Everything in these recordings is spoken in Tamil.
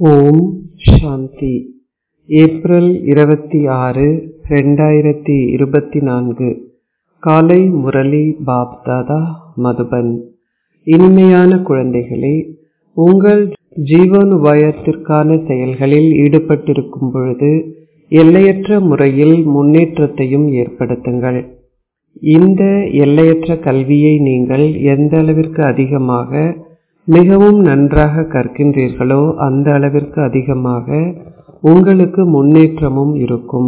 ஓம் சாந்தி ஏப்ரல் இருபத்தி ஆறு ரெண்டாயிரத்தி இருபத்தி நான்கு காலை முரளி பாப் தாதா மதுபன் இனிமையான குழந்தைகளே உங்கள் ஜீவனுபாயத்திற்கான செயல்களில் ஈடுபட்டிருக்கும் பொழுது எல்லையற்ற முறையில் முன்னேற்றத்தையும் ஏற்படுத்துங்கள் இந்த எல்லையற்ற கல்வியை நீங்கள் எந்த அளவிற்கு அதிகமாக மிகவும் நன்றாக கற்கின்றீர்களோ அந்த அளவிற்கு அதிகமாக உங்களுக்கு முன்னேற்றமும் இருக்கும்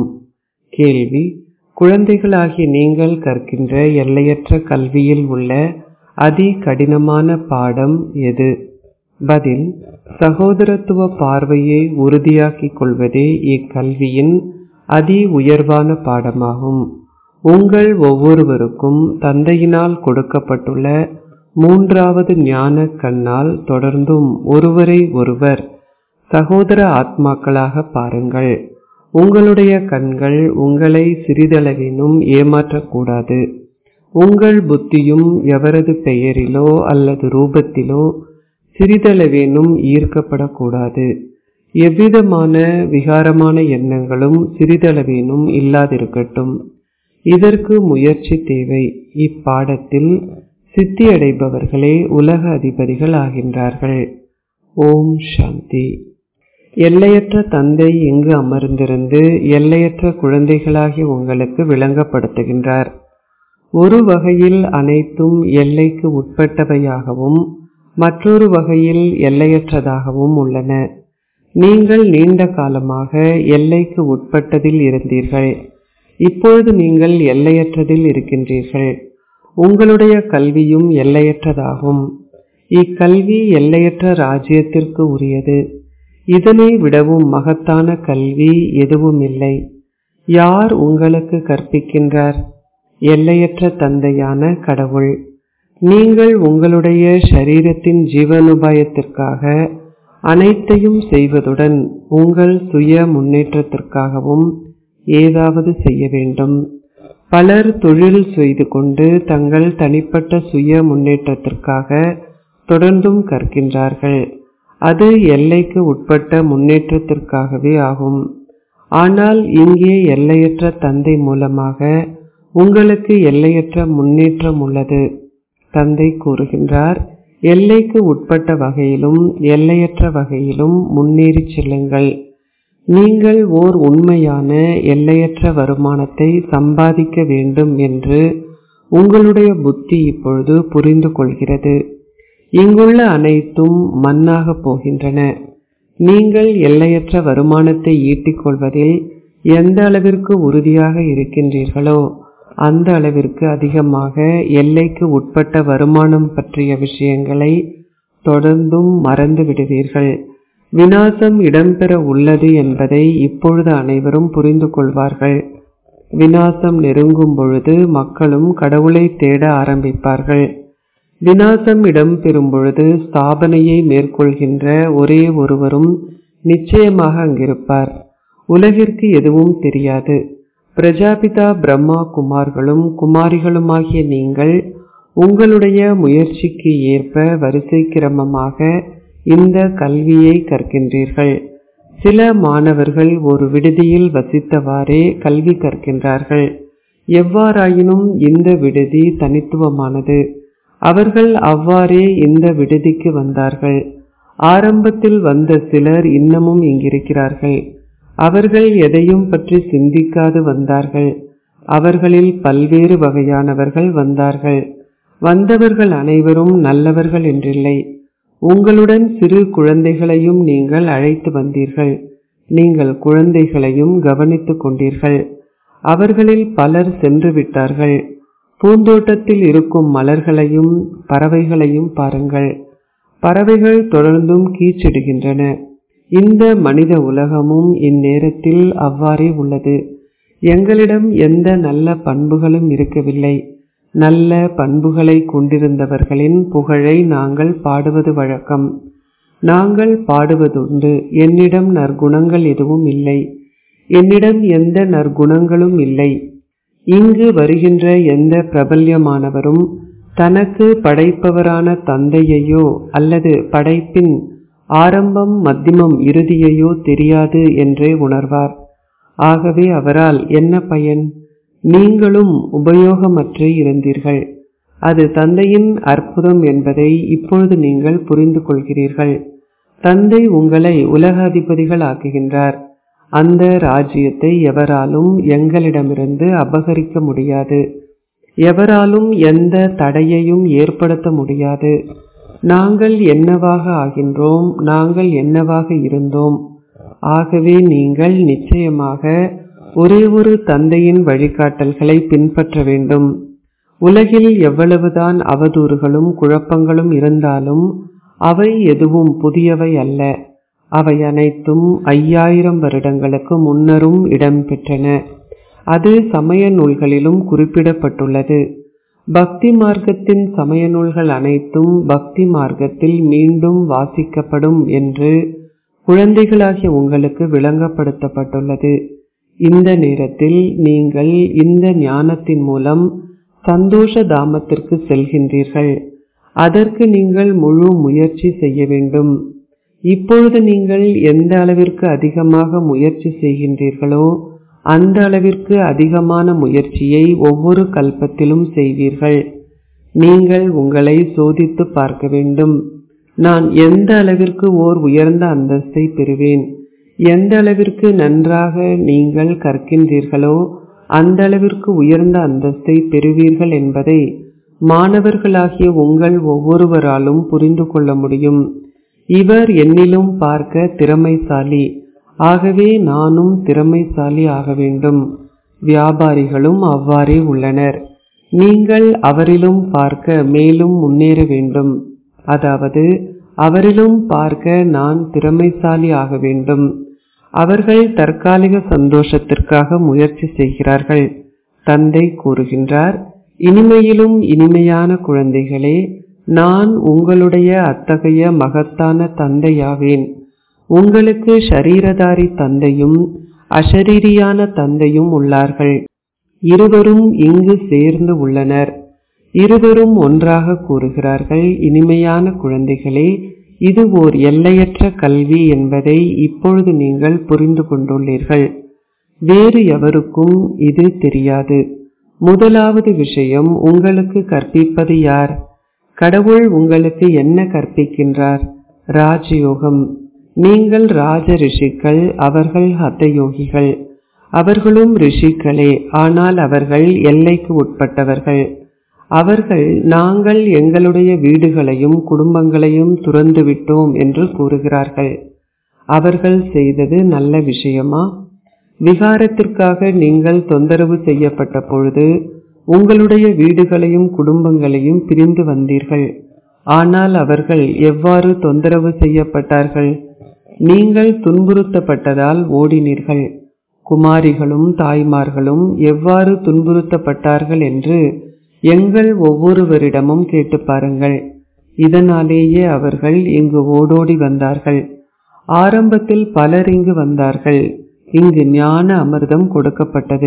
கேள்வி குழந்தைகளாகிய நீங்கள் கற்கின்ற எல்லையற்ற கல்வியில் உள்ள அதி கடினமான பாடம் எது பதில் சகோதரத்துவ பார்வையை உறுதியாக்கிக் கொள்வதே இக்கல்வியின் அதி உயர்வான பாடமாகும் உங்கள் ஒவ்வொருவருக்கும் தந்தையினால் கொடுக்கப்பட்டுள்ள மூன்றாவது ஞான கண்ணால் தொடர்ந்தும் ஒருவரை ஒருவர் சகோதர ஆத்மாக்களாக பாருங்கள் உங்களுடைய கண்கள் உங்களை சிறிதளவினும் ஏமாற்றக்கூடாது உங்கள் புத்தியும் எவரது பெயரிலோ அல்லது ரூபத்திலோ சிறிதளவேனும் ஈர்க்கப்படக்கூடாது எவ்விதமான விகாரமான எண்ணங்களும் சிறிதளவேனும் இல்லாதிருக்கட்டும் இதற்கு முயற்சி தேவை இப்பாடத்தில் சித்தியடைபவர்களே உலக அதிபதிகள் ஆகின்றார்கள் ஓம் சாந்தி எல்லையற்ற தந்தை இங்கு அமர்ந்திருந்து எல்லையற்ற குழந்தைகளாகிய உங்களுக்கு விளங்கப்படுத்துகின்றார் ஒரு வகையில் அனைத்தும் எல்லைக்கு உட்பட்டவையாகவும் மற்றொரு வகையில் எல்லையற்றதாகவும் உள்ளன நீங்கள் நீண்ட காலமாக எல்லைக்கு உட்பட்டதில் இருந்தீர்கள் இப்பொழுது நீங்கள் எல்லையற்றதில் இருக்கின்றீர்கள் உங்களுடைய கல்வியும் எல்லையற்றதாகும் இக்கல்வி எல்லையற்ற ராஜ்யத்திற்கு உரியது இதனை விடவும் மகத்தான கல்வி எதுவும் இல்லை யார் உங்களுக்கு கற்பிக்கின்றார் எல்லையற்ற தந்தையான கடவுள் நீங்கள் உங்களுடைய சரீரத்தின் ஜீவனுபாயத்திற்காக அனைத்தையும் செய்வதுடன் உங்கள் சுய முன்னேற்றத்திற்காகவும் ஏதாவது செய்ய வேண்டும் பலர் தொழில் செய்து கொண்டு தங்கள் தனிப்பட்ட சுய முன்னேற்றத்திற்காக தொடர்ந்தும் கற்கின்றார்கள் அது எல்லைக்கு உட்பட்ட முன்னேற்றத்திற்காகவே ஆகும் ஆனால் இங்கே எல்லையற்ற தந்தை மூலமாக உங்களுக்கு எல்லையற்ற முன்னேற்றம் உள்ளது தந்தை கூறுகின்றார் எல்லைக்கு உட்பட்ட வகையிலும் எல்லையற்ற வகையிலும் முன்னேறி செல்லுங்கள் நீங்கள் ஓர் உண்மையான எல்லையற்ற வருமானத்தை சம்பாதிக்க வேண்டும் என்று உங்களுடைய புத்தி இப்பொழுது புரிந்து கொள்கிறது இங்குள்ள அனைத்தும் மண்ணாக போகின்றன நீங்கள் எல்லையற்ற வருமானத்தை ஈட்டிக் கொள்வதில் எந்த அளவிற்கு உறுதியாக இருக்கின்றீர்களோ அந்த அளவிற்கு அதிகமாக எல்லைக்கு உட்பட்ட வருமானம் பற்றிய விஷயங்களை தொடர்ந்தும் மறந்து விடுவீர்கள் வினாசம் இடம்பெற உள்ளது என்பதை இப்பொழுது அனைவரும் புரிந்து கொள்வார்கள் வினாசம் நெருங்கும் பொழுது மக்களும் கடவுளை தேட ஆரம்பிப்பார்கள் வினாசம் இடம்பெறும் பொழுது ஸ்தாபனையை மேற்கொள்கின்ற ஒரே ஒருவரும் நிச்சயமாக அங்கிருப்பார் உலகிற்கு எதுவும் தெரியாது பிரஜாபிதா பிரம்மா குமார்களும் குமாரிகளுமாகிய நீங்கள் உங்களுடைய முயற்சிக்கு ஏற்ப வரிசை கிரமமாக இந்த கல்வியை கற்கின்றீர்கள் சில மாணவர்கள் ஒரு விடுதியில் வசித்தவாறே கல்வி கற்கின்றார்கள் எவ்வாறாயினும் இந்த விடுதி தனித்துவமானது அவர்கள் அவ்வாறே இந்த விடுதிக்கு வந்தார்கள் ஆரம்பத்தில் வந்த சிலர் இன்னமும் இங்கிருக்கிறார்கள் அவர்கள் எதையும் பற்றி சிந்திக்காது வந்தார்கள் அவர்களில் பல்வேறு வகையானவர்கள் வந்தார்கள் வந்தவர்கள் அனைவரும் நல்லவர்கள் என்றில்லை உங்களுடன் சிறு குழந்தைகளையும் நீங்கள் அழைத்து வந்தீர்கள் நீங்கள் குழந்தைகளையும் கவனித்துக் கொண்டீர்கள் அவர்களில் பலர் சென்று விட்டார்கள் பூந்தோட்டத்தில் இருக்கும் மலர்களையும் பறவைகளையும் பாருங்கள் பறவைகள் தொடர்ந்தும் கீச்சிடுகின்றன இந்த மனித உலகமும் இந்நேரத்தில் அவ்வாறே உள்ளது எங்களிடம் எந்த நல்ல பண்புகளும் இருக்கவில்லை நல்ல பண்புகளை கொண்டிருந்தவர்களின் புகழை நாங்கள் பாடுவது வழக்கம் நாங்கள் பாடுவதுண்டு என்னிடம் நற்குணங்கள் எதுவும் இல்லை என்னிடம் எந்த நற்குணங்களும் இல்லை இங்கு வருகின்ற எந்த பிரபல்யமானவரும் தனக்கு படைப்பவரான தந்தையையோ அல்லது படைப்பின் ஆரம்பம் மத்தியமம் இறுதியையோ தெரியாது என்றே உணர்வார் ஆகவே அவரால் என்ன பயன் நீங்களும் உபயோகமற்றே இருந்தீர்கள் அது தந்தையின் அற்புதம் என்பதை இப்பொழுது நீங்கள் புரிந்து கொள்கிறீர்கள் தந்தை உங்களை உலக அதிபதிகள் ஆக்குகின்றார் அந்த ராஜ்யத்தை எவராலும் எங்களிடமிருந்து அபகரிக்க முடியாது எவராலும் எந்த தடையையும் ஏற்படுத்த முடியாது நாங்கள் என்னவாக ஆகின்றோம் நாங்கள் என்னவாக இருந்தோம் ஆகவே நீங்கள் நிச்சயமாக ஒரே ஒரு தந்தையின் வழிகாட்டல்களை பின்பற்ற வேண்டும் உலகில் எவ்வளவுதான் அவதூறுகளும் குழப்பங்களும் இருந்தாலும் அவை எதுவும் புதியவை அல்ல அவை அனைத்தும் ஐயாயிரம் வருடங்களுக்கு முன்னரும் இடம்பெற்றன அது சமய நூல்களிலும் குறிப்பிடப்பட்டுள்ளது பக்தி மார்க்கத்தின் சமய நூல்கள் அனைத்தும் பக்தி மார்க்கத்தில் மீண்டும் வாசிக்கப்படும் என்று குழந்தைகளாகிய உங்களுக்கு விளங்கப்படுத்தப்பட்டுள்ளது இந்த நேரத்தில் நீங்கள் இந்த ஞானத்தின் மூலம் சந்தோஷ தாமத்திற்கு செல்கின்றீர்கள் அதற்கு நீங்கள் முழு முயற்சி செய்ய வேண்டும் இப்பொழுது நீங்கள் எந்த அளவிற்கு அதிகமாக முயற்சி செய்கின்றீர்களோ அந்த அளவிற்கு அதிகமான முயற்சியை ஒவ்வொரு கல்பத்திலும் செய்வீர்கள் நீங்கள் உங்களை சோதித்து பார்க்க வேண்டும் நான் எந்த அளவிற்கு ஓர் உயர்ந்த அந்தஸ்தை பெறுவேன் எந்த அளவிற்கு நன்றாக நீங்கள் கற்கின்றீர்களோ அந்த அளவிற்கு உயர்ந்த அந்தஸ்தை பெறுவீர்கள் என்பதை மாணவர்களாகிய உங்கள் ஒவ்வொருவராலும் புரிந்து கொள்ள முடியும் இவர் என்னிலும் பார்க்க திறமைசாலி ஆகவே நானும் திறமைசாலி ஆக வேண்டும் வியாபாரிகளும் அவ்வாறே உள்ளனர் நீங்கள் அவரிலும் பார்க்க மேலும் முன்னேற வேண்டும் அதாவது அவரிலும் பார்க்க நான் திறமைசாலி ஆக வேண்டும் அவர்கள் தற்காலிக சந்தோஷத்திற்காக முயற்சி செய்கிறார்கள் தந்தை கூறுகின்றார் இனிமையிலும் இனிமையான குழந்தைகளே நான் உங்களுடைய அத்தகைய மகத்தான தந்தையாவேன் உங்களுக்கு ஷரீரதாரி தந்தையும் அஷரீரியான தந்தையும் உள்ளார்கள் இருவரும் இங்கு சேர்ந்து உள்ளனர் இருவரும் ஒன்றாக கூறுகிறார்கள் இனிமையான குழந்தைகளே இது ஓர் எல்லையற்ற கல்வி என்பதை இப்பொழுது நீங்கள் புரிந்து கொண்டுள்ளீர்கள் வேறு எவருக்கும் இது தெரியாது முதலாவது விஷயம் உங்களுக்கு கற்பிப்பது யார் கடவுள் உங்களுக்கு என்ன கற்பிக்கின்றார் ராஜயோகம் நீங்கள் ராஜ ரிஷிகள் அவர்கள் ஹத்தயோகிகள் அவர்களும் ரிஷிகளே ஆனால் அவர்கள் எல்லைக்கு உட்பட்டவர்கள் அவர்கள் நாங்கள் எங்களுடைய வீடுகளையும் குடும்பங்களையும் துறந்து விட்டோம் என்று கூறுகிறார்கள் அவர்கள் செய்தது நல்ல விஷயமா விகாரத்திற்காக நீங்கள் தொந்தரவு செய்யப்பட்ட பொழுது உங்களுடைய வீடுகளையும் குடும்பங்களையும் பிரிந்து வந்தீர்கள் ஆனால் அவர்கள் எவ்வாறு தொந்தரவு செய்யப்பட்டார்கள் நீங்கள் துன்புறுத்தப்பட்டதால் ஓடினீர்கள் குமாரிகளும் தாய்மார்களும் எவ்வாறு துன்புறுத்தப்பட்டார்கள் என்று எங்கள் ஒவ்வொருவரிடமும் கேட்டு பாருங்கள் இதனாலேயே அவர்கள் இங்கு ஓடோடி வந்தார்கள் ஆரம்பத்தில் பலர் இங்கு வந்தார்கள் இங்கு ஞான அமிர்தம் கொடுக்கப்பட்டது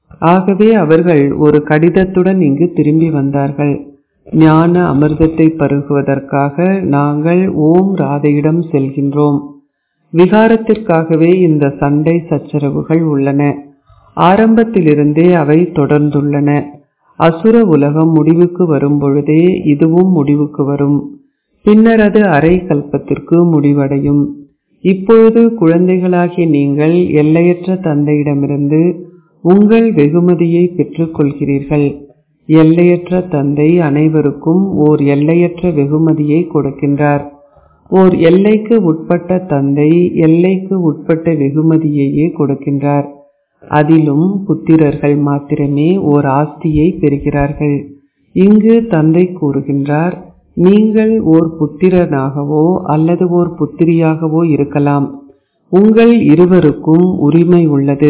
ஆகவே அவர்கள் ஒரு கடிதத்துடன் இங்கு திரும்பி வந்தார்கள் ஞான அமிர்தத்தை பருகுவதற்காக நாங்கள் ஓம் ராதையிடம் செல்கின்றோம் விகாரத்திற்காகவே இந்த சண்டை சச்சரவுகள் உள்ளன ஆரம்பத்திலிருந்தே அவை தொடர்ந்துள்ளன அசுர உலகம் முடிவுக்கு வரும் பொழுதே இதுவும் முடிவுக்கு வரும் பின்னர் அது அரை கல்பத்திற்கு முடிவடையும் இப்பொழுது குழந்தைகளாகிய நீங்கள் எல்லையற்ற தந்தையிடமிருந்து உங்கள் வெகுமதியை பெற்றுக்கொள்கிறீர்கள் எல்லையற்ற தந்தை அனைவருக்கும் ஓர் எல்லையற்ற வெகுமதியை கொடுக்கின்றார் ஓர் எல்லைக்கு உட்பட்ட தந்தை எல்லைக்கு உட்பட்ட வெகுமதியையே கொடுக்கின்றார் அதிலும் புத்திரர்கள் மாத்திரமே ஓர் ஆஸ்தியை பெறுகிறார்கள் இங்கு தந்தை கூறுகின்றார் நீங்கள் ஓர் புத்திரனாகவோ அல்லது ஓர் புத்திரியாகவோ இருக்கலாம் உங்கள் இருவருக்கும் உரிமை உள்ளது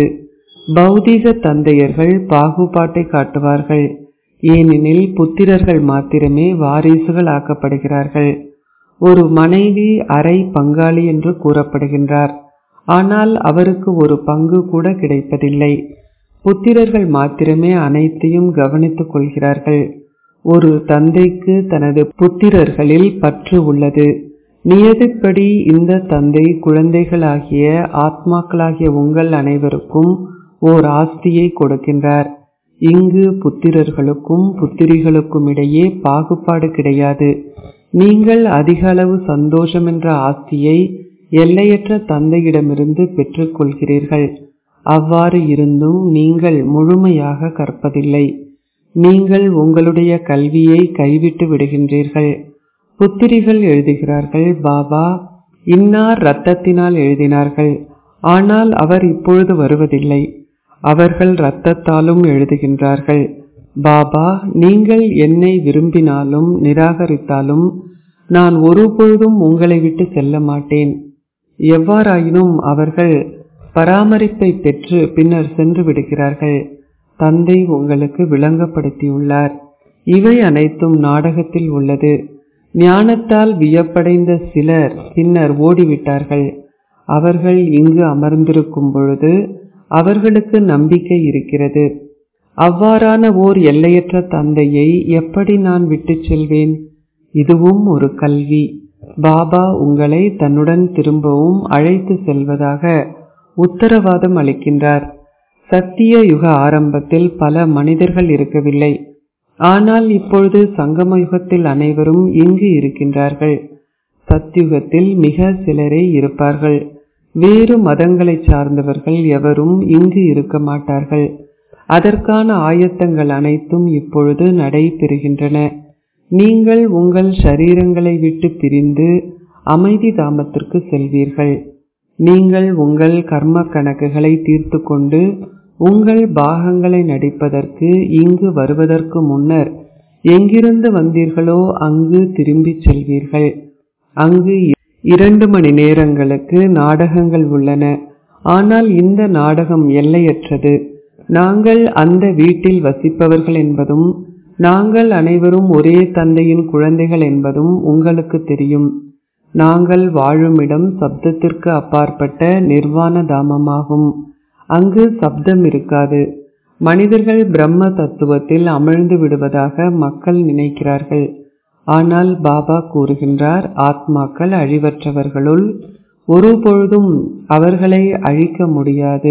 பௌதீக தந்தையர்கள் பாகுபாட்டை காட்டுவார்கள் ஏனெனில் புத்திரர்கள் மாத்திரமே வாரிசுகள் ஆக்கப்படுகிறார்கள் ஒரு மனைவி அரை பங்காளி என்று கூறப்படுகின்றார் ஆனால் அவருக்கு ஒரு பங்கு கூட கிடைப்பதில்லை புத்திரர்கள் மாத்திரமே அனைத்தையும் கவனித்துக் கொள்கிறார்கள் ஒரு தந்தைக்கு தனது புத்திரர்களில் பற்று உள்ளது நியதிப்படி இந்த தந்தை குழந்தைகளாகிய ஆத்மாக்களாகிய உங்கள் அனைவருக்கும் ஓர் ஆஸ்தியை கொடுக்கின்றார் இங்கு புத்திரர்களுக்கும் புத்திரிகளுக்கும் இடையே பாகுபாடு கிடையாது நீங்கள் அதிக அளவு சந்தோஷம் என்ற ஆஸ்தியை எல்லையற்ற தந்தையிடமிருந்து பெற்றுக்கொள்கிறீர்கள் அவ்வாறு இருந்தும் நீங்கள் முழுமையாக கற்பதில்லை நீங்கள் உங்களுடைய கல்வியை கைவிட்டு விடுகின்றீர்கள் புத்திரிகள் எழுதுகிறார்கள் பாபா இன்னார் இரத்தத்தினால் எழுதினார்கள் ஆனால் அவர் இப்பொழுது வருவதில்லை அவர்கள் இரத்தத்தாலும் எழுதுகின்றார்கள் பாபா நீங்கள் என்னை விரும்பினாலும் நிராகரித்தாலும் நான் ஒருபொழுதும் உங்களை விட்டு செல்ல மாட்டேன் எவ்வாறாயினும் அவர்கள் பராமரிப்பை பெற்று பின்னர் சென்று விடுகிறார்கள் தந்தை உங்களுக்கு விளங்கப்படுத்தியுள்ளார் இவை அனைத்தும் நாடகத்தில் உள்ளது ஞானத்தால் வியப்படைந்த சிலர் பின்னர் ஓடிவிட்டார்கள் அவர்கள் இங்கு அமர்ந்திருக்கும் பொழுது அவர்களுக்கு நம்பிக்கை இருக்கிறது அவ்வாறான ஓர் எல்லையற்ற தந்தையை எப்படி நான் விட்டுச் செல்வேன் இதுவும் ஒரு கல்வி பாபா உங்களை தன்னுடன் திரும்பவும் அழைத்து செல்வதாக உத்தரவாதம் அளிக்கின்றார் சத்திய யுக ஆரம்பத்தில் பல மனிதர்கள் இருக்கவில்லை ஆனால் இப்பொழுது சங்கம யுகத்தில் அனைவரும் இங்கு இருக்கின்றார்கள் சத்யுகத்தில் மிக சிலரே இருப்பார்கள் வேறு மதங்களைச் சார்ந்தவர்கள் எவரும் இங்கு இருக்க மாட்டார்கள் அதற்கான ஆயத்தங்கள் அனைத்தும் இப்பொழுது நடைபெறுகின்றன நீங்கள் உங்கள் சரீரங்களை விட்டு பிரிந்து அமைதி தாமத்திற்கு செல்வீர்கள் நீங்கள் உங்கள் கர்ம கணக்குகளை தீர்த்து கொண்டு உங்கள் பாகங்களை நடிப்பதற்கு இங்கு வருவதற்கு முன்னர் எங்கிருந்து வந்தீர்களோ அங்கு திரும்பிச் செல்வீர்கள் அங்கு இரண்டு மணி நேரங்களுக்கு நாடகங்கள் உள்ளன ஆனால் இந்த நாடகம் எல்லையற்றது நாங்கள் அந்த வீட்டில் வசிப்பவர்கள் என்பதும் நாங்கள் அனைவரும் ஒரே தந்தையின் குழந்தைகள் என்பதும் உங்களுக்கு தெரியும் நாங்கள் வாழுமிடம் சப்தத்திற்கு அப்பாற்பட்ட நிர்வாண தாமமாகும் அங்கு சப்தம் இருக்காது மனிதர்கள் பிரம்ம தத்துவத்தில் அமிழ்ந்து விடுவதாக மக்கள் நினைக்கிறார்கள் ஆனால் பாபா கூறுகின்றார் ஆத்மாக்கள் அழிவற்றவர்களுள் ஒருபொழுதும் அவர்களை அழிக்க முடியாது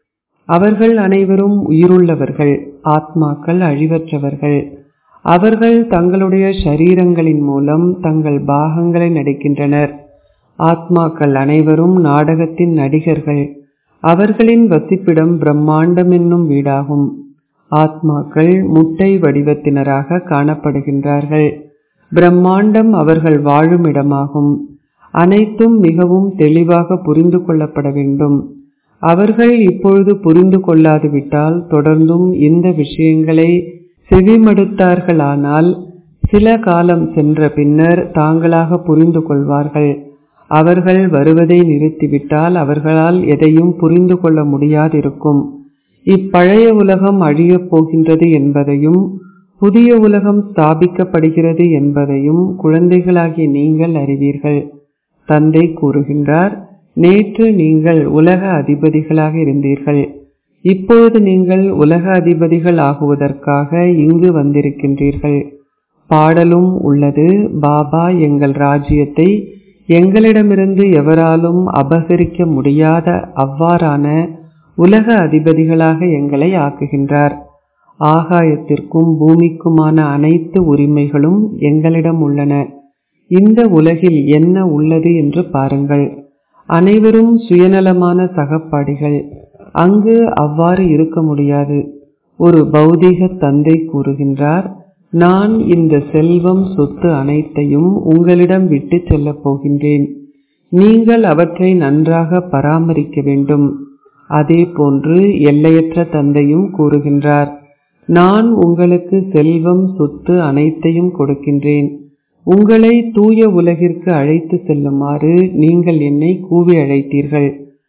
அவர்கள் அனைவரும் உயிருள்ளவர்கள் ஆத்மாக்கள் அழிவற்றவர்கள் அவர்கள் தங்களுடைய சரீரங்களின் மூலம் தங்கள் பாகங்களை நடிக்கின்றனர் ஆத்மாக்கள் அனைவரும் நாடகத்தின் நடிகர்கள் அவர்களின் வசிப்பிடம் பிரம்மாண்டம் என்னும் வீடாகும் ஆத்மாக்கள் முட்டை வடிவத்தினராக காணப்படுகின்றார்கள் பிரம்மாண்டம் அவர்கள் வாழும் இடமாகும் அனைத்தும் மிகவும் தெளிவாக புரிந்து கொள்ளப்பட வேண்டும் அவர்கள் இப்பொழுது புரிந்து கொள்ளாது விட்டால் தொடர்ந்தும் இந்த விஷயங்களை செவிமடுத்தார்களானால் சில காலம் சென்ற பின்னர் தாங்களாக புரிந்து கொள்வார்கள் அவர்கள் வருவதை நிறுத்திவிட்டால் அவர்களால் எதையும் புரிந்து கொள்ள முடியாதிருக்கும் இப்பழைய உலகம் அழியப் போகின்றது என்பதையும் புதிய உலகம் ஸ்தாபிக்கப்படுகிறது என்பதையும் குழந்தைகளாகிய நீங்கள் அறிவீர்கள் தந்தை கூறுகின்றார் நேற்று நீங்கள் உலக அதிபதிகளாக இருந்தீர்கள் இப்பொழுது நீங்கள் உலக அதிபதிகள் ஆகுவதற்காக இங்கு வந்திருக்கின்றீர்கள் பாடலும் உள்ளது பாபா எங்கள் ராஜ்யத்தை எங்களிடமிருந்து எவராலும் அபகரிக்க முடியாத அவ்வாறான உலக அதிபதிகளாக எங்களை ஆக்குகின்றார் ஆகாயத்திற்கும் பூமிக்குமான அனைத்து உரிமைகளும் எங்களிடம் உள்ளன இந்த உலகில் என்ன உள்ளது என்று பாருங்கள் அனைவரும் சுயநலமான சகப்பாடிகள் அங்கு அவ்வாறு இருக்க முடியாது ஒரு பௌதீக தந்தை கூறுகின்றார் நான் இந்த செல்வம் சொத்து அனைத்தையும் உங்களிடம் விட்டு செல்லப் போகின்றேன் நீங்கள் அவற்றை நன்றாக பராமரிக்க வேண்டும் அதே போன்று எல்லையற்ற தந்தையும் கூறுகின்றார் நான் உங்களுக்கு செல்வம் சொத்து அனைத்தையும் கொடுக்கின்றேன் உங்களை தூய உலகிற்கு அழைத்து செல்லுமாறு நீங்கள் என்னை கூவி அழைத்தீர்கள்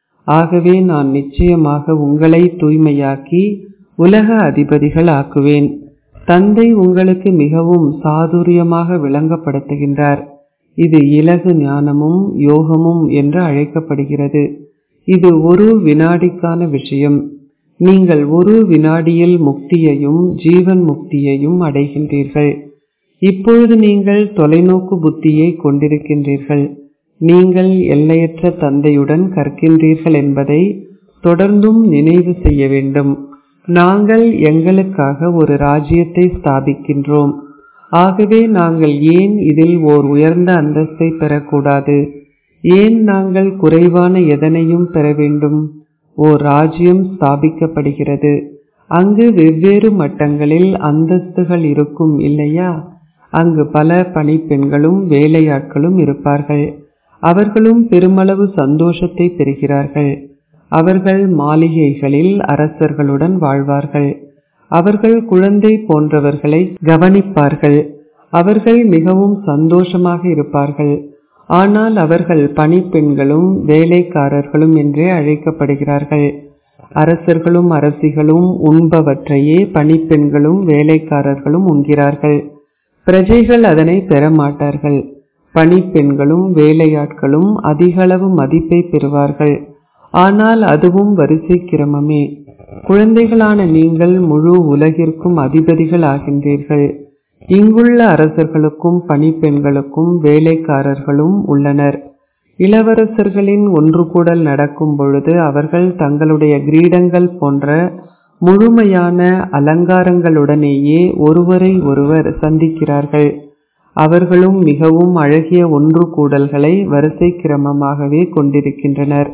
ஆகவே நான் நிச்சயமாக உங்களை தூய்மையாக்கி உலக அதிபதிகள் ஆக்குவேன் தந்தை உங்களுக்கு மிகவும் சாதுரியமாக விளங்கப்படுத்துகின்றார் இது இலகு ஞானமும் யோகமும் என்று அழைக்கப்படுகிறது இது ஒரு வினாடிக்கான விஷயம் நீங்கள் ஒரு வினாடியில் முக்தியையும் ஜீவன் முக்தியையும் அடைகின்றீர்கள் இப்பொழுது நீங்கள் தொலைநோக்கு புத்தியை கொண்டிருக்கின்றீர்கள் நீங்கள் எல்லையற்ற தந்தையுடன் கற்கின்றீர்கள் என்பதை தொடர்ந்தும் நினைவு செய்ய வேண்டும் நாங்கள் எங்களுக்காக ஒரு ராஜ்யத்தை ஸ்தாபிக்கின்றோம் ஆகவே நாங்கள் ஏன் இதில் ஓர் உயர்ந்த அந்தஸ்தை பெறக்கூடாது ஏன் நாங்கள் குறைவான எதனையும் பெற வேண்டும் ஓர் ராஜ்யம் ஸ்தாபிக்கப்படுகிறது அங்கு வெவ்வேறு மட்டங்களில் அந்தஸ்துகள் இருக்கும் இல்லையா அங்கு பல பணிப்பெண்களும் வேலையாட்களும் இருப்பார்கள் அவர்களும் பெருமளவு சந்தோஷத்தை பெறுகிறார்கள் அவர்கள் மாளிகைகளில் அரசர்களுடன் வாழ்வார்கள் அவர்கள் குழந்தை போன்றவர்களை கவனிப்பார்கள் அவர்கள் மிகவும் சந்தோஷமாக இருப்பார்கள் ஆனால் அவர்கள் பணிப்பெண்களும் வேலைக்காரர்களும் என்றே அழைக்கப்படுகிறார்கள் அரசர்களும் அரசிகளும் உண்பவற்றையே பணிப்பெண்களும் வேலைக்காரர்களும் உண்கிறார்கள் பிரஜைகள் அதனை பெற மாட்டார்கள் பணிப்பெண்களும் வேலையாட்களும் அதிகளவு மதிப்பை பெறுவார்கள் ஆனால் அதுவும் வரிசை கிரமமே குழந்தைகளான நீங்கள் முழு உலகிற்கும் அதிபதிகள் ஆகின்றீர்கள் இங்குள்ள அரசர்களுக்கும் பணிப்பெண்களுக்கும் வேலைக்காரர்களும் உள்ளனர் இளவரசர்களின் ஒன்று கூடல் நடக்கும் பொழுது அவர்கள் தங்களுடைய கிரீடங்கள் போன்ற முழுமையான அலங்காரங்களுடனேயே ஒருவரை ஒருவர் சந்திக்கிறார்கள் அவர்களும் மிகவும் அழகிய ஒன்று கூடல்களை வரிசை கிரமமாகவே கொண்டிருக்கின்றனர்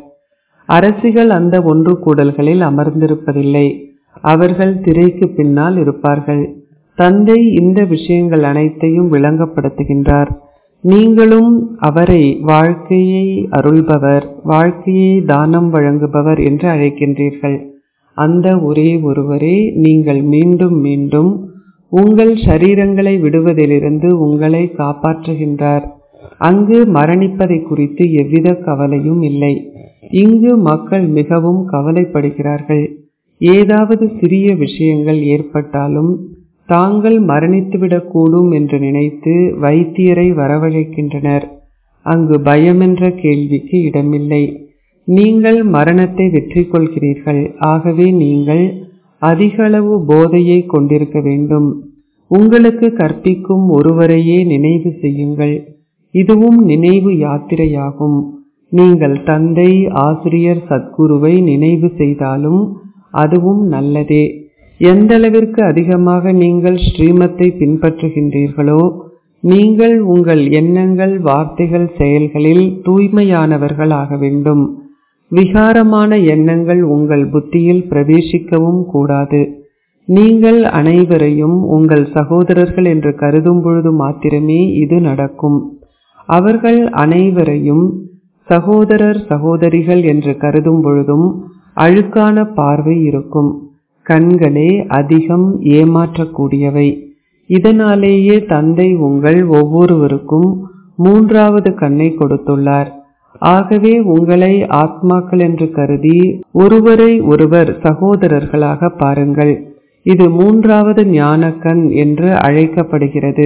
அரசிகள் அந்த ஒன்று கூடல்களில் அமர்ந்திருப்பதில்லை அவர்கள் திரைக்கு பின்னால் இருப்பார்கள் தந்தை இந்த விஷயங்கள் அனைத்தையும் விளங்கப்படுத்துகின்றார் நீங்களும் அவரை வாழ்க்கையை அருள்பவர் வாழ்க்கையை தானம் வழங்குபவர் என்று அழைக்கின்றீர்கள் அந்த ஒரே ஒருவரே நீங்கள் மீண்டும் மீண்டும் உங்கள் சரீரங்களை விடுவதிலிருந்து உங்களை காப்பாற்றுகின்றார் அங்கு மரணிப்பதை குறித்து எவ்வித கவலையும் இல்லை இங்கு மக்கள் மிகவும் கவலைப்படுகிறார்கள் ஏதாவது சிறிய விஷயங்கள் ஏற்பட்டாலும் தாங்கள் மரணித்துவிடக்கூடும் என்று நினைத்து வைத்தியரை வரவழைக்கின்றனர் அங்கு பயம் என்ற கேள்விக்கு இடமில்லை நீங்கள் மரணத்தை வெற்றி கொள்கிறீர்கள் ஆகவே நீங்கள் அதிகளவு போதையை கொண்டிருக்க வேண்டும் உங்களுக்கு கற்பிக்கும் ஒருவரையே நினைவு செய்யுங்கள் இதுவும் நினைவு யாத்திரையாகும் நீங்கள் தந்தை ஆசிரியர் சத்குருவை நினைவு செய்தாலும் அதுவும் நல்லதே எந்தளவிற்கு அதிகமாக நீங்கள் ஸ்ரீமத்தை பின்பற்றுகின்றீர்களோ நீங்கள் உங்கள் எண்ணங்கள் வார்த்தைகள் செயல்களில் தூய்மையானவர்கள் ஆக வேண்டும் விகாரமான எண்ணங்கள் உங்கள் புத்தியில் பிரவேசிக்கவும் கூடாது நீங்கள் அனைவரையும் உங்கள் சகோதரர்கள் என்று கருதும் பொழுது மாத்திரமே இது நடக்கும் அவர்கள் அனைவரையும் சகோதரர் சகோதரிகள் என்று கருதும் பொழுதும் அழுக்கான பார்வை இருக்கும் கண்களே அதிகம் ஏமாற்றக்கூடியவை இதனாலேயே தந்தை உங்கள் ஒவ்வொருவருக்கும் மூன்றாவது கண்ணை கொடுத்துள்ளார் ஆகவே உங்களை ஆத்மாக்கள் என்று கருதி ஒருவரை ஒருவர் சகோதரர்களாக பாருங்கள் இது மூன்றாவது ஞானக்கண் என்று அழைக்கப்படுகிறது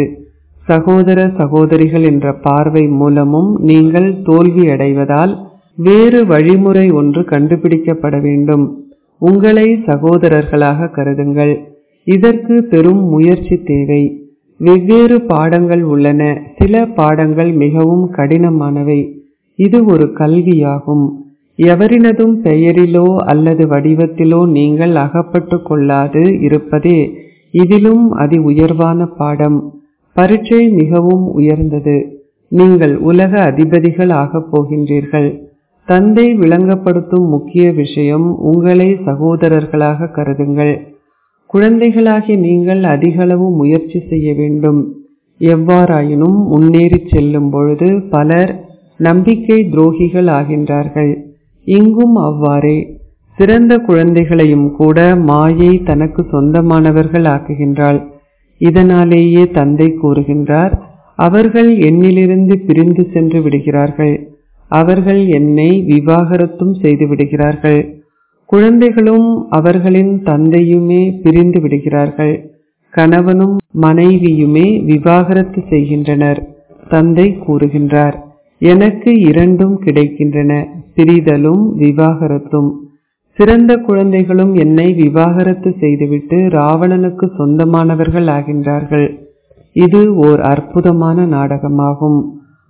சகோதர சகோதரிகள் என்ற பார்வை மூலமும் நீங்கள் தோல்வியடைவதால் வேறு வழிமுறை ஒன்று கண்டுபிடிக்கப்பட வேண்டும் உங்களை சகோதரர்களாக கருதுங்கள் இதற்கு பெரும் முயற்சி தேவை வெவ்வேறு பாடங்கள் உள்ளன சில பாடங்கள் மிகவும் கடினமானவை இது ஒரு கல்வியாகும் எவரினதும் பெயரிலோ அல்லது வடிவத்திலோ நீங்கள் அகப்பட்டு கொள்ளாது இருப்பதே இதிலும் அதி உயர்வான பாடம் பரீட்சை மிகவும் உயர்ந்தது நீங்கள் உலக அதிபதிகள் ஆகப் போகின்றீர்கள் தந்தை விளங்கப்படுத்தும் முக்கிய விஷயம் உங்களை சகோதரர்களாக கருதுங்கள் குழந்தைகளாகி நீங்கள் அதிகளவு முயற்சி செய்ய வேண்டும் எவ்வாறாயினும் முன்னேறி செல்லும் பொழுது பலர் நம்பிக்கை துரோகிகள் ஆகின்றார்கள் இங்கும் அவ்வாறே சிறந்த குழந்தைகளையும் கூட மாயை தனக்கு சொந்தமானவர்கள் ஆக்குகின்றாள் இதனாலேயே தந்தை கூறுகின்றார் அவர்கள் என்னிலிருந்து பிரிந்து சென்று விடுகிறார்கள் அவர்கள் என்னை விவாகரத்தும் செய்து விடுகிறார்கள் குழந்தைகளும் அவர்களின் தந்தையுமே பிரிந்து விடுகிறார்கள் கணவனும் மனைவியுமே விவாகரத்து செய்கின்றனர் தந்தை கூறுகின்றார் எனக்கு இரண்டும் கிடைக்கின்றன பிரிதலும் விவாகரத்தும் சிறந்த குழந்தைகளும் என்னை விவாகரத்து செய்துவிட்டு ராவணனுக்கு சொந்தமானவர்கள் ஆகின்றார்கள் இது ஓர் அற்புதமான நாடகமாகும்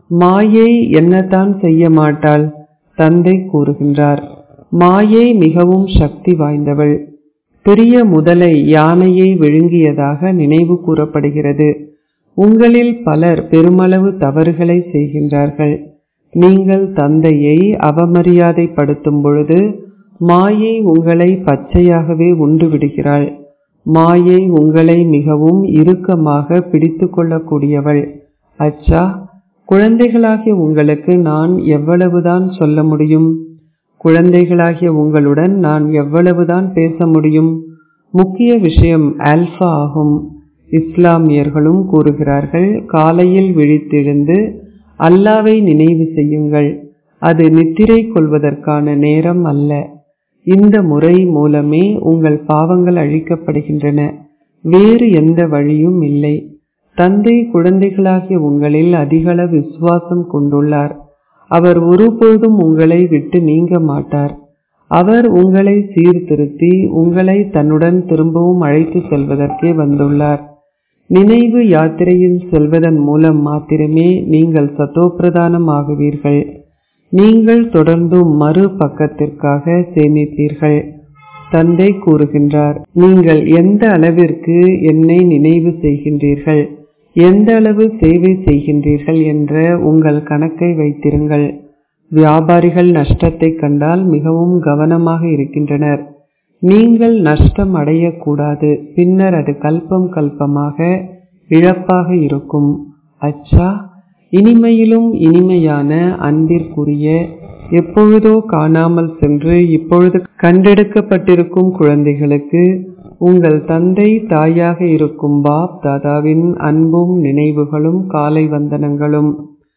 மாயை என்னதான் செய்ய மாட்டாள் தந்தை கூறுகின்றார் மாயை மிகவும் சக்தி வாய்ந்தவள் பெரிய முதலை யானையை விழுங்கியதாக நினைவு கூறப்படுகிறது உங்களில் பலர் பெருமளவு தவறுகளை செய்கின்றார்கள் நீங்கள் தந்தையை அவமரியாதைப்படுத்தும் பொழுது மாயை உங்களை பச்சையாகவே உண்டு விடுகிறாள் மாயை உங்களை மிகவும் இறுக்கமாக பிடித்து கொள்ளக்கூடியவள் அச்சா குழந்தைகளாகிய உங்களுக்கு நான் எவ்வளவுதான் சொல்ல முடியும் குழந்தைகளாகிய உங்களுடன் நான் எவ்வளவுதான் பேச முடியும் முக்கிய விஷயம் ஆல்பா ஆகும் இஸ்லாமியர்களும் கூறுகிறார்கள் காலையில் விழித்தெழுந்து அல்லாவை நினைவு செய்யுங்கள் அது நித்திரை கொள்வதற்கான நேரம் அல்ல இந்த முறை மூலமே உங்கள் பாவங்கள் அழிக்கப்படுகின்றன வேறு எந்த வழியும் இல்லை தந்தை குழந்தைகளாகிய உங்களில் அதிகள விசுவாசம் கொண்டுள்ளார் அவர் ஒருபோதும் உங்களை விட்டு நீங்க மாட்டார் அவர் உங்களை சீர்திருத்தி உங்களை தன்னுடன் திரும்பவும் அழைத்து செல்வதற்கே வந்துள்ளார் நினைவு யாத்திரையில் செல்வதன் மூலம் மாத்திரமே நீங்கள் சத்தோப்பிரதானம் ஆகுவீர்கள் நீங்கள் தொடர்ந்தும் மறு பக்கத்திற்காக சேமிப்பீர்கள் தந்தை கூறுகின்றார் நீங்கள் எந்த அளவிற்கு என்னை நினைவு செய்கின்றீர்கள் எந்த அளவு சேவை செய்கின்றீர்கள் என்ற உங்கள் கணக்கை வைத்திருங்கள் வியாபாரிகள் நஷ்டத்தை கண்டால் மிகவும் கவனமாக இருக்கின்றனர் நீங்கள் நஷ்டம் அடையக்கூடாது பின்னர் அது கல்பம் கல்பமாக இழப்பாக இருக்கும் அச்சா இனிமையிலும் இனிமையான அன்பிற்குரிய எப்பொழுதோ காணாமல் சென்று இப்பொழுது கண்டெடுக்கப்பட்டிருக்கும் குழந்தைகளுக்கு உங்கள் தந்தை தாயாக இருக்கும் பாப் தாதாவின் அன்பும் நினைவுகளும் காலை வந்தனங்களும்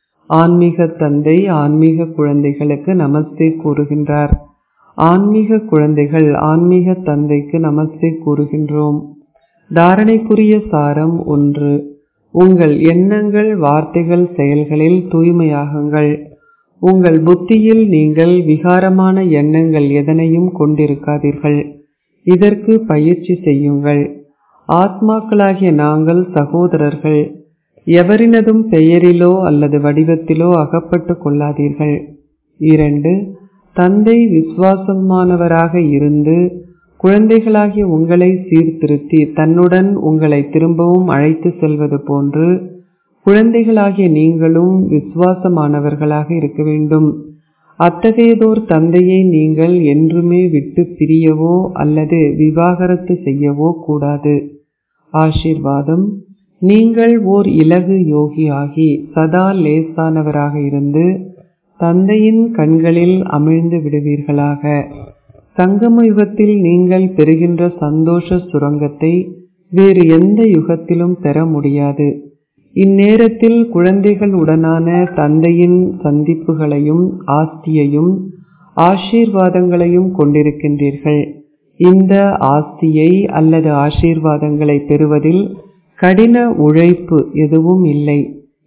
ஆன்மீக தந்தை ஆன்மீக குழந்தைகளுக்கு நமஸ்தே கூறுகின்றார் ஆன்மீக குழந்தைகள் ஆன்மீக தந்தைக்கு நமஸ்தே கூறுகின்றோம் தாரணைக்குரிய சாரம் ஒன்று உங்கள் எண்ணங்கள் வார்த்தைகள் செயல்களில் தூய்மையாகுங்கள் உங்கள் புத்தியில் நீங்கள் விகாரமான எண்ணங்கள் எதனையும் கொண்டிருக்காதீர்கள் இதற்கு பயிற்சி செய்யுங்கள் ஆத்மாக்களாகிய நாங்கள் சகோதரர்கள் எவரினதும் பெயரிலோ அல்லது வடிவத்திலோ அகப்பட்டு கொள்ளாதீர்கள் இரண்டு தந்தை விசுவாசமானவராக இருந்து குழந்தைகளாகிய உங்களை சீர்திருத்தி தன்னுடன் உங்களை திரும்பவும் அழைத்து செல்வது போன்று குழந்தைகளாகிய நீங்களும் விசுவாசமானவர்களாக இருக்க வேண்டும் அத்தகையதோர் தந்தையை நீங்கள் என்றுமே விட்டு பிரியவோ அல்லது விவாகரத்து செய்யவோ கூடாது ஆசீர்வாதம் நீங்கள் ஓர் இலகு யோகி ஆகி சதா லேசானவராக இருந்து தந்தையின் கண்களில் அமிழ்ந்து விடுவீர்களாக சங்கம யுகத்தில் நீங்கள் பெறுகின்ற சந்தோஷ சுரங்கத்தை வேறு எந்த யுகத்திலும் பெற முடியாது இந்நேரத்தில் குழந்தைகள் உடனான தந்தையின் சந்திப்புகளையும் ஆஸ்தியையும் ஆசீர்வாதங்களையும் கொண்டிருக்கின்றீர்கள் இந்த ஆஸ்தியை அல்லது ஆசீர்வாதங்களை பெறுவதில் கடின உழைப்பு எதுவும் இல்லை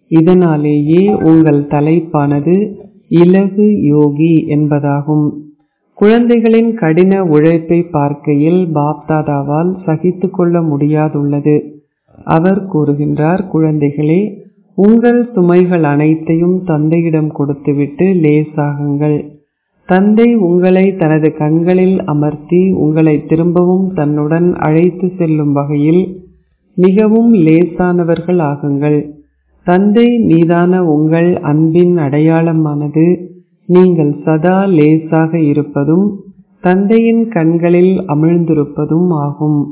இதனாலேயே உங்கள் தலைப்பானது இலகு யோகி என்பதாகும் குழந்தைகளின் கடின உழைப்பை பார்க்கையில் பாப்தாதாவால் சகித்து கொள்ள முடியாதுள்ளது அவர் கூறுகின்றார் குழந்தைகளே உங்கள் சுமைகள் அனைத்தையும் தந்தையிடம் கொடுத்துவிட்டு லேசாகுங்கள் தந்தை உங்களை தனது கண்களில் அமர்த்தி உங்களை திரும்பவும் தன்னுடன் அழைத்து செல்லும் வகையில் மிகவும் லேசானவர்கள் ஆகுங்கள் தந்தை மீதான உங்கள் அன்பின் அடையாளமானது நீங்கள் சதா லேசாக இருப்பதும் தந்தையின் கண்களில் அமிழ்ந்திருப்பதும் ஆகும்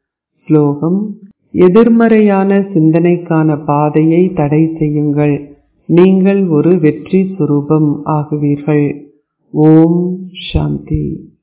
ஸ்லோகம் எதிர்மறையான சிந்தனைக்கான பாதையை தடை செய்யுங்கள் நீங்கள் ஒரு வெற்றி சுரூபம் ஆகுவீர்கள் ஓம் சாந்தி